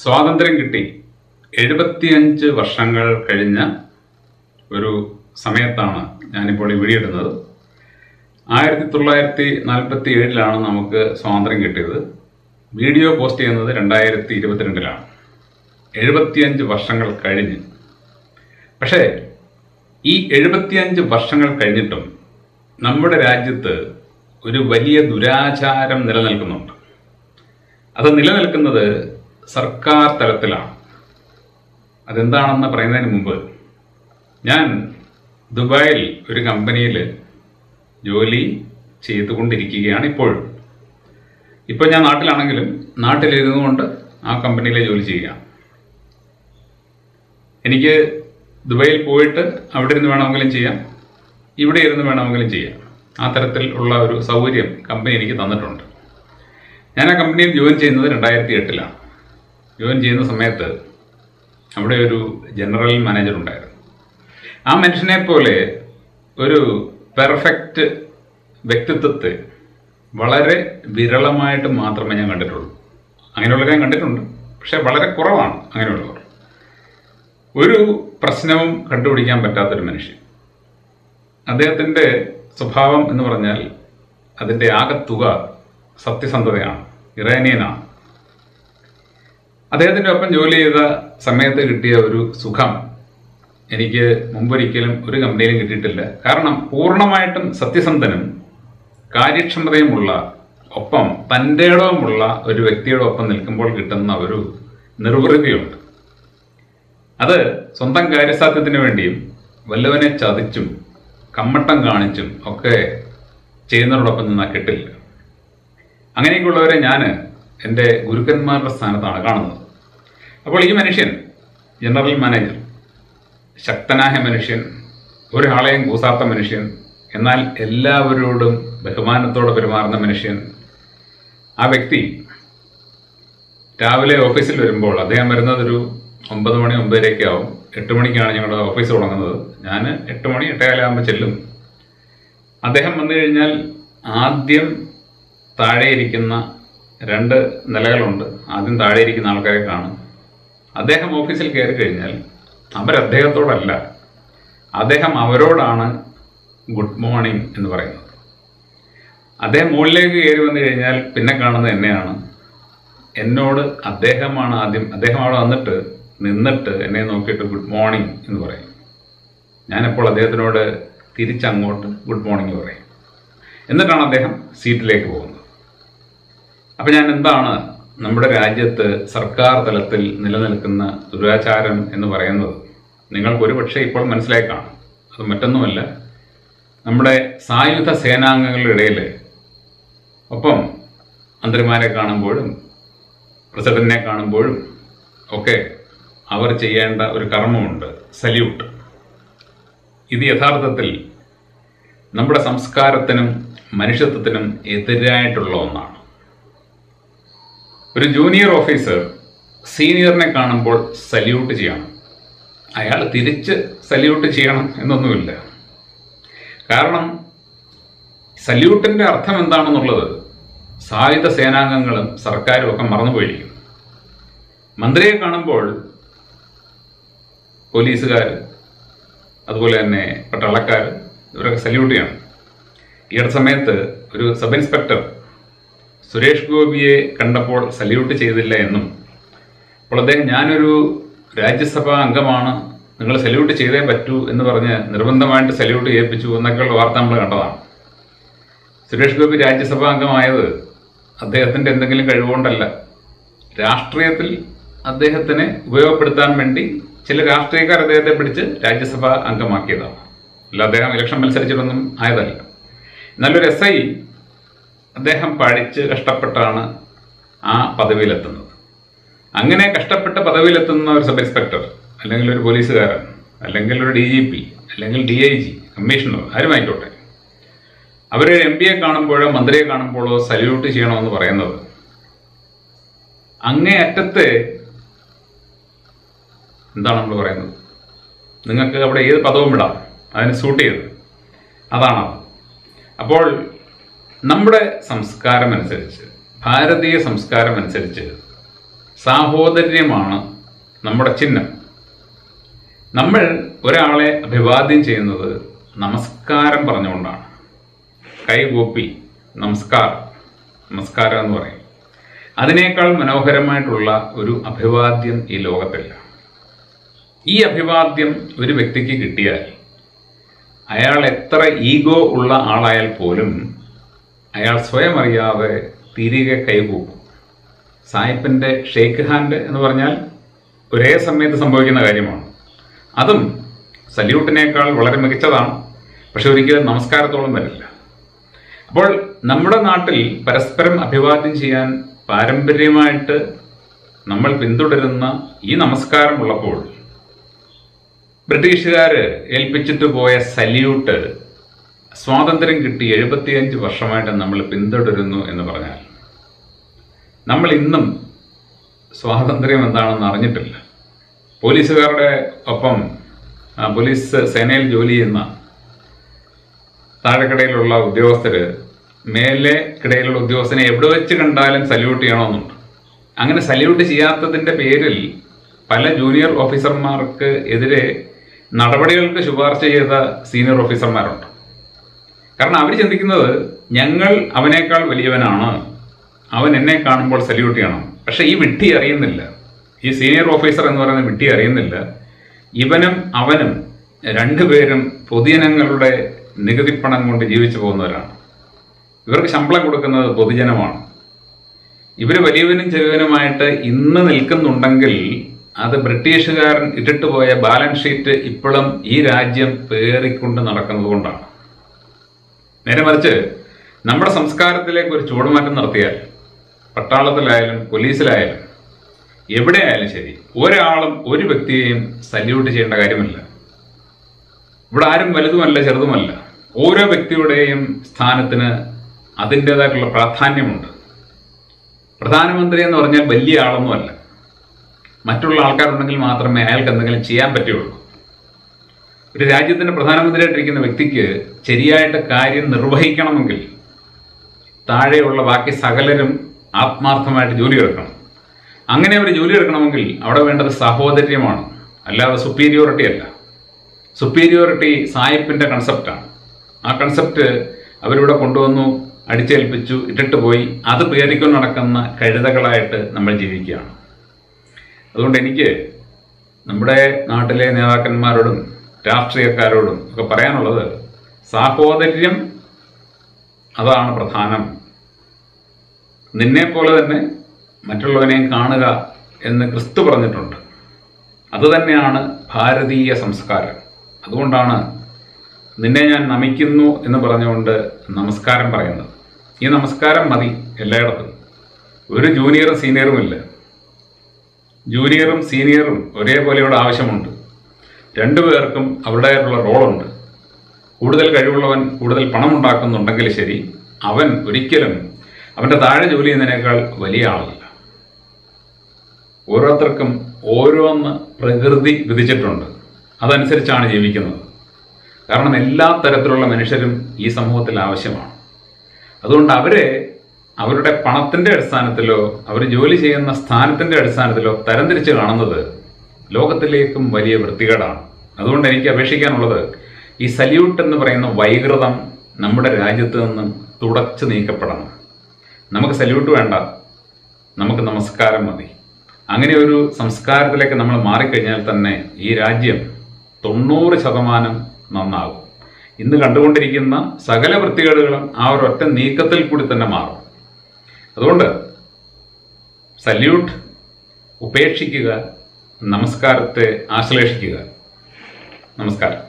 സ്വാതന്ത്ര്യം കിട്ടി എഴുപത്തിയഞ്ച് വർഷങ്ങൾ കഴിഞ്ഞ ഒരു സമയത്താണ് ഞാനിപ്പോൾ ഈ വീഡിയോ ഇടുന്നത് ആയിരത്തി തൊള്ളായിരത്തി നാൽപ്പത്തി ഏഴിലാണ് നമുക്ക് സ്വാതന്ത്ര്യം കിട്ടിയത് വീഡിയോ പോസ്റ്റ് ചെയ്യുന്നത് രണ്ടായിരത്തി ഇരുപത്തിരണ്ടിലാണ് എഴുപത്തിയഞ്ച് വർഷങ്ങൾ കഴിഞ്ഞ് പക്ഷേ ഈ എഴുപത്തിയഞ്ച് വർഷങ്ങൾ കഴിഞ്ഞിട്ടും നമ്മുടെ രാജ്യത്ത് ഒരു വലിയ ദുരാചാരം നിലനിൽക്കുന്നുണ്ട് അത് നിലനിൽക്കുന്നത് സർക്കാർ തലത്തിലാണ് അതെന്താണെന്ന് പറയുന്നതിന് മുമ്പ് ഞാൻ ദുബായിൽ ഒരു കമ്പനിയിൽ ജോലി ചെയ്തുകൊണ്ടിരിക്കുകയാണ് ഇപ്പോഴും ഇപ്പോൾ ഞാൻ നാട്ടിലാണെങ്കിലും നാട്ടിലിരുന്നു കൊണ്ട് ആ കമ്പനിയിലെ ജോലി ചെയ്യുകയാണ് എനിക്ക് ദുബായിൽ പോയിട്ട് അവിടെ ഇരുന്ന് വേണമെങ്കിലും ചെയ്യാം ഇവിടെ ഇരുന്ന് വേണമെങ്കിലും ചെയ്യാം ആ തരത്തിൽ ഉള്ള ഒരു സൗകര്യം കമ്പനി എനിക്ക് തന്നിട്ടുണ്ട് ഞാൻ ആ കമ്പനിയിൽ ജോയിൻ ചെയ്യുന്നത് രണ്ടായിരത്തി എട്ടിലാണ് ജോയിൻ ചെയ്യുന്ന സമയത്ത് അവിടെ ഒരു ജനറൽ മാനേജർ ഉണ്ടായിരുന്നു ആ മനുഷ്യനെ പോലെ ഒരു പെർഫെക്റ്റ് വ്യക്തിത്വത്തെ വളരെ വിരളമായിട്ട് മാത്രമേ ഞാൻ കണ്ടിട്ടുള്ളൂ അങ്ങനെയുള്ളവരെ ഞാൻ കണ്ടിട്ടുണ്ട് പക്ഷെ വളരെ കുറവാണ് അങ്ങനെയുള്ളവർ ഒരു പ്രശ്നവും കണ്ടുപിടിക്കാൻ പറ്റാത്തൊരു മനുഷ്യൻ അദ്ദേഹത്തിൻ്റെ സ്വഭാവം എന്ന് പറഞ്ഞാൽ അതിൻ്റെ ആകത്തുക സത്യസന്ധതയാണ് ഇറാനിയനാണ് അദ്ദേഹത്തിൻ്റെ ഒപ്പം ജോലി ചെയ്ത സമയത്ത് കിട്ടിയ ഒരു സുഖം എനിക്ക് മുമ്പൊരിക്കലും ഒരു കമ്പനിയിലും കിട്ടിയിട്ടില്ല കാരണം പൂർണ്ണമായിട്ടും സത്യസന്ധനും കാര്യക്ഷമതയുമുള്ള ഒപ്പം തൻ്റെ ഇടവുമുള്ള ഒരു വ്യക്തിയുടെ ഒപ്പം നിൽക്കുമ്പോൾ കിട്ടുന്ന ഒരു നിർവൃതിയുണ്ട് അത് സ്വന്തം കാര്യസാധ്യത്തിന് വേണ്ടിയും വല്ലവനെ ചതിച്ചും കമ്മട്ടം കാണിച്ചും ഒക്കെ ചെയ്യുന്നതോടൊപ്പം നിന്നാൽ കിട്ടില്ല അങ്ങനെയൊക്കെയുള്ളവരെ ഞാൻ എൻ്റെ ഗുരുക്കന്മാരുടെ സ്ഥാനത്താണ് കാണുന്നത് അപ്പോൾ ഈ മനുഷ്യൻ ജനറൽ മാനേജർ ശക്തനായ മനുഷ്യൻ ഒരാളെയും കൂസാത്ത മനുഷ്യൻ എന്നാൽ എല്ലാവരോടും ബഹുമാനത്തോടെ പെരുമാറുന്ന മനുഷ്യൻ ആ വ്യക്തി രാവിലെ ഓഫീസിൽ വരുമ്പോൾ അദ്ദേഹം വരുന്നത് ഒരു ഒമ്പത് മണി ഒമ്പതരയൊക്കെ ആവും എട്ട് മണിക്കാണ് ഞങ്ങളുടെ ഓഫീസ് തുടങ്ങുന്നത് ഞാൻ എട്ട് മണി എട്ടേകാലാകുമ്പോൾ ചെല്ലും അദ്ദേഹം വന്നു കഴിഞ്ഞാൽ ആദ്യം താഴെ ഇരിക്കുന്ന രണ്ട് നിലകളുണ്ട് ആദ്യം താഴെ ഇരിക്കുന്ന ആൾക്കാരെ കാണും അദ്ദേഹം ഓഫീസിൽ കയറി കഴിഞ്ഞാൽ അവർ അദ്ദേഹത്തോടല്ല അദ്ദേഹം അവരോടാണ് ഗുഡ് മോർണിംഗ് എന്ന് പറയുന്നത് അദ്ദേഹം മുകളിലേക്ക് കയറി വന്നു കഴിഞ്ഞാൽ പിന്നെ കാണുന്നത് എന്നെയാണ് എന്നോട് അദ്ദേഹമാണ് ആദ്യം അദ്ദേഹം അവിടെ വന്നിട്ട് നിന്നിട്ട് എന്നെ നോക്കിയിട്ട് ഗുഡ് മോർണിംഗ് എന്ന് പറയും ഞാനെപ്പോൾ അദ്ദേഹത്തിനോട് തിരിച്ചങ്ങോട്ട് ഗുഡ് മോർണിംഗ് പറയും എന്നിട്ടാണ് അദ്ദേഹം സീറ്റിലേക്ക് പോകുന്നത് അപ്പം ഞാൻ എന്താണ് നമ്മുടെ രാജ്യത്ത് സർക്കാർ തലത്തിൽ നിലനിൽക്കുന്ന ദുരാചാരം എന്ന് പറയുന്നത് നിങ്ങൾക്ക് ഒരുപക്ഷെ ഇപ്പോൾ മനസ്സിലായി കാണും അത് മറ്റൊന്നുമല്ല നമ്മുടെ സായുധ സേനാംഗങ്ങളുടെ ഇടയിൽ ഒപ്പം മന്ത്രിമാരെ കാണുമ്പോഴും പ്രസിഡന്റിനെ കാണുമ്പോഴും ഒക്കെ അവർ ചെയ്യേണ്ട ഒരു കർമ്മമുണ്ട് സല്യൂട്ട് ഇത് യഥാർത്ഥത്തിൽ നമ്മുടെ സംസ്കാരത്തിനും മനുഷ്യത്വത്തിനും എതിരായിട്ടുള്ള ഒന്നാണ് ഒരു ജൂനിയർ ഓഫീസർ സീനിയറിനെ കാണുമ്പോൾ സല്യൂട്ട് ചെയ്യണം അയാൾ തിരിച്ച് സല്യൂട്ട് ചെയ്യണം എന്നൊന്നുമില്ല കാരണം സല്യൂട്ടിന്റെ അർത്ഥം എന്താണെന്നുള്ളത് സായുധ സേനാംഗങ്ങളും സർക്കാരും ഒക്കെ മറന്നുപോയിരിക്കും മന്ത്രിയെ കാണുമ്പോൾ പോലീസുകാർ അതുപോലെ തന്നെ പട്ടാളക്കാർ ഇവരൊക്കെ സല്യൂട്ട് ചെയ്യണം ഈ അടുത്ത സമയത്ത് ഒരു സബ് ഇൻസ്പെക്ടർ സുരേഷ് ഗോപിയെ കണ്ടപ്പോൾ സല്യൂട്ട് ചെയ്തില്ല എന്നും അപ്പോൾ അദ്ദേഹം ഞാനൊരു രാജ്യസഭാ അംഗമാണ് നിങ്ങൾ സല്യൂട്ട് ചെയ്തേ പറ്റൂ എന്ന് പറഞ്ഞ് നിർബന്ധമായിട്ട് സല്യൂട്ട് ചെയ്യിപ്പിച്ചു എന്നൊക്കെയുള്ള വാർത്ത നമ്മൾ കണ്ടതാണ് സുരേഷ് ഗോപി രാജ്യസഭാ അംഗമായത് അദ്ദേഹത്തിൻ്റെ എന്തെങ്കിലും കഴിവുകൊണ്ടല്ല രാഷ്ട്രീയത്തിൽ അദ്ദേഹത്തിനെ ഉപയോഗപ്പെടുത്താൻ വേണ്ടി ചില രാഷ്ട്രീയക്കാർ അദ്ദേഹത്തെ പിടിച്ച് രാജ്യസഭാ അംഗമാക്കിയതാണ് അല്ല അദ്ദേഹം ഇലക്ഷൻ മത്സരിച്ചിട്ടൊന്നും ആയതല്ല എന്നാലൊരു എസ് ഐ അദ്ദേഹം പഠിച്ച് കഷ്ടപ്പെട്ടാണ് ആ പദവിയിലെത്തുന്നത് അങ്ങനെ കഷ്ടപ്പെട്ട് പദവിയിലെത്തുന്ന ഒരു സബ് ഇൻസ്പെക്ടർ അല്ലെങ്കിൽ ഒരു പോലീസുകാരൻ അല്ലെങ്കിൽ ഒരു ഡി ജി പി അല്ലെങ്കിൽ ഡി ഐ ജി കമ്മീഷണർ ആരുമായിക്കോട്ടെ അവർ എം പിയെ കാണുമ്പോഴോ മന്ത്രിയെ കാണുമ്പോഴോ സല്യൂട്ട് ചെയ്യണമെന്ന് പറയുന്നത് അങ്ങേ അറ്റത്തെ എന്താണ് നമ്മൾ പറയുന്നത് നിങ്ങൾക്ക് അവിടെ ഏത് പദവും വിടാം അതിന് സൂട്ട് ചെയ്ത് അതാണ് അത് അപ്പോൾ നമ്മുടെ സംസ്കാരം അനുസരിച്ച് ഭാരതീയ സംസ്കാരം അനുസരിച്ച് സാഹോദര്യമാണ് നമ്മുടെ ചിഹ്നം നമ്മൾ ഒരാളെ അഭിവാദ്യം ചെയ്യുന്നത് നമസ്കാരം പറഞ്ഞുകൊണ്ടാണ് കൈകൂപ്പി നമസ്കാരം നമസ്കാരം എന്ന് പറയും അതിനേക്കാൾ മനോഹരമായിട്ടുള്ള ഒരു അഭിവാദ്യം ഈ ലോകത്തില്ല ഈ അഭിവാദ്യം ഒരു വ്യക്തിക്ക് കിട്ടിയാൽ അയാൾ എത്ര ഈഗോ ഉള്ള ആളായാൽ പോലും അയാൾ സ്വയം അറിയാതെ തിരികെ കൈകൂപ്പും സായിപ്പിൻ്റെ ഷെയ്ക്ക് ഹാൻഡ് എന്ന് പറഞ്ഞാൽ ഒരേ സമയത്ത് സംഭവിക്കുന്ന കാര്യമാണ് അതും സല്യൂട്ടിനേക്കാൾ വളരെ മികച്ചതാണ് പക്ഷെ ഒരിക്കലും നമസ്കാരത്തോളം വരില്ല അപ്പോൾ നമ്മുടെ നാട്ടിൽ പരസ്പരം അഭിവാദ്യം ചെയ്യാൻ പാരമ്പര്യമായിട്ട് നമ്മൾ പിന്തുടരുന്ന ഈ നമസ്കാരം ഉള്ളപ്പോൾ ബ്രിട്ടീഷുകാർ ഏൽപ്പിച്ചിട്ട് പോയ സല്യൂട്ട് സ്വാതന്ത്ര്യം കിട്ടി എഴുപത്തിയഞ്ച് വർഷമായിട്ട് നമ്മൾ പിന്തുടരുന്നു എന്ന് പറഞ്ഞാൽ നമ്മൾ ഇന്നും സ്വാതന്ത്ര്യം എന്താണെന്ന് അറിഞ്ഞിട്ടില്ല പോലീസുകാരുടെ ഒപ്പം ആ, പോലീസ് സേനയിൽ ജോലി ചെയ്യുന്ന താഴെക്കിടയിലുള്ള ഉദ്യോഗസ്ഥര് മേലെ കിടയിലുള്ള ഉദ്യോഗസ്ഥനെ എവിടെ വെച്ച് കണ്ടാലും സല്യൂട്ട് ചെയ്യണമെന്നുണ്ട് അങ്ങനെ സല്യൂട്ട് ചെയ്യാത്തതിന്റെ പേരിൽ പല ജൂനിയർ ഓഫീസർമാർക്ക് എതിരെ നടപടികൾക്ക് ശുപാർശ ചെയ്ത സീനിയർ ഓഫീസർമാരുണ്ട് കാരണം അവർ ചിന്തിക്കുന്നത് ഞങ്ങൾ അവനേക്കാൾ വലിയവനാണ് അവൻ എന്നെ കാണുമ്പോൾ സല്യൂട്ട് ചെയ്യണം പക്ഷെ ഈ വിഡ്ഢി അറിയുന്നില്ല ഈ സീനിയർ ഓഫീസർ എന്ന് പറയുന്ന വിഡ്ഢി അറിയുന്നില്ല ഇവനും അവനും രണ്ടുപേരും പൊതുജനങ്ങളുടെ നികുതിപ്പണം കൊണ്ട് ജീവിച്ചു പോകുന്നവരാണ് ഇവർക്ക് ശമ്പളം കൊടുക്കുന്നത് പൊതുജനമാണ് ഇവർ വലിയവനും ചെറുവനുമായിട്ട് ഇന്ന് നിൽക്കുന്നുണ്ടെങ്കിൽ അത് ബ്രിട്ടീഷുകാരൻ ഇട്ടിട്ട് പോയ ബാലൻസ് ഷീറ്റ് ഇപ്പോഴും ഈ രാജ്യം പേറിക്കൊണ്ട് നടക്കുന്നത് കൊണ്ടാണ് നേരെ മറിച്ച് നമ്മുടെ സംസ്കാരത്തിലേക്ക് ഒരു ചൂടുമാറ്റം നടത്തിയാൽ പട്ടാളത്തിലായാലും പോലീസിലായാലും എവിടെയായാലും ശരി ഒരാളും ഒരു വ്യക്തിയെയും സല്യൂട്ട് ചെയ്യേണ്ട കാര്യമില്ല ഇവിടെ ആരും വലുതുമല്ല ചെറുതുമല്ല ഓരോ വ്യക്തിയുടെയും സ്ഥാനത്തിന് അതിൻ്റെതായിട്ടുള്ള പ്രാധാന്യമുണ്ട് പ്രധാനമന്ത്രി എന്ന് പറഞ്ഞാൽ വലിയ ആളൊന്നുമല്ല മറ്റുള്ള ആൾക്കാരുണ്ടെങ്കിൽ മാത്രമേ അയാൾക്ക് എന്തെങ്കിലും ചെയ്യാൻ പറ്റുള്ളൂ ഒരു രാജ്യത്തിന്റെ പ്രധാനമന്ത്രിയായിട്ടിരിക്കുന്ന വ്യക്തിക്ക് ശരിയായിട്ട് കാര്യം നിർവഹിക്കണമെങ്കിൽ താഴെയുള്ള ബാക്കി സകലരും ആത്മാർത്ഥമായിട്ട് ജോലി എടുക്കണം അങ്ങനെ അവർ ജോലി എടുക്കണമെങ്കിൽ അവിടെ വേണ്ടത് സഹോദര്യമാണ് അല്ലാതെ സുപ്പീരിയോറിറ്റി അല്ല സുപ്പീരിയോറിറ്റി സായിപ്പിന്റെ കൺസെപ്റ്റാണ് ആ കൺസെപ്റ്റ് അവരിവിടെ കൊണ്ടുവന്നു അടിച്ചേൽപ്പിച്ചു ഇട്ടിട്ട് പോയി അത് പേരിക്കൊണ്ട് നടക്കുന്ന കഴുതകളായിട്ട് നമ്മൾ ജീവിക്കുകയാണ് അതുകൊണ്ട് എനിക്ക് നമ്മുടെ നാട്ടിലെ നേതാക്കന്മാരോടും രാഷ്ട്രീയക്കാരോടും ഒക്കെ പറയാനുള്ളത് സാഹോദര്യം അതാണ് പ്രധാനം നിന്നെ പോലെ തന്നെ മറ്റുള്ളവനെയും കാണുക എന്ന് ക്രിസ്തു പറഞ്ഞിട്ടുണ്ട് അതുതന്നെയാണ് ഭാരതീയ സംസ്കാരം അതുകൊണ്ടാണ് നിന്നെ ഞാൻ നമിക്കുന്നു എന്ന് പറഞ്ഞുകൊണ്ട് നമസ്കാരം പറയുന്നത് ഈ നമസ്കാരം മതി എല്ലായിടത്തും ഒരു ജൂനിയറും സീനിയറും ഇല്ല ജൂനിയറും സീനിയറും ഒരേപോലെ ഇവിടെ ആവശ്യമുണ്ട് രണ്ടുപേർക്കും അവരുടേതായിട്ടുള്ള റോളുണ്ട് കൂടുതൽ കഴിവുള്ളവൻ കൂടുതൽ പണം ഉണ്ടാക്കുന്നുണ്ടെങ്കിൽ ശരി അവൻ ഒരിക്കലും അവൻ്റെ താഴെ ജോലി ചെയ്യുന്നതിനേക്കാൾ വലിയ ആളല്ല ഓരോരുത്തർക്കും ഓരോന്ന് പ്രകൃതി വിധിച്ചിട്ടുണ്ട് അതനുസരിച്ചാണ് ജീവിക്കുന്നത് കാരണം എല്ലാ തരത്തിലുള്ള മനുഷ്യരും ഈ സമൂഹത്തിൽ ആവശ്യമാണ് അതുകൊണ്ട് അവരെ അവരുടെ പണത്തിന്റെ അടിസ്ഥാനത്തിലോ അവർ ജോലി ചെയ്യുന്ന സ്ഥാനത്തിന്റെ അടിസ്ഥാനത്തിലോ തരംതിരിച്ച് കാണുന്നത് ലോകത്തിലേക്കും വലിയ വൃത്തികേടാണ് അതുകൊണ്ട് എനിക്ക് അപേക്ഷിക്കാനുള്ളത് ഈ സല്യൂട്ട് എന്ന് പറയുന്ന വൈകൃതം നമ്മുടെ രാജ്യത്ത് നിന്നും തുടച്ചു നീക്കപ്പെടണം നമുക്ക് സല്യൂട്ട് വേണ്ട നമുക്ക് നമസ്കാരം മതി അങ്ങനെ ഒരു സംസ്കാരത്തിലേക്ക് നമ്മൾ മാറിക്കഴിഞ്ഞാൽ തന്നെ ഈ രാജ്യം തൊണ്ണൂറ് ശതമാനം നന്നാകും ഇന്ന് കണ്ടുകൊണ്ടിരിക്കുന്ന സകല വൃത്തികേടുകളും ആ ഒരൊറ്റ നീക്കത്തിൽ കൂടി തന്നെ മാറും അതുകൊണ്ട് സല്യൂട്ട് ഉപേക്ഷിക്കുക നമസ്കാരത്തെ ആശ്ലേഷിക്കുക നമസ്കാരം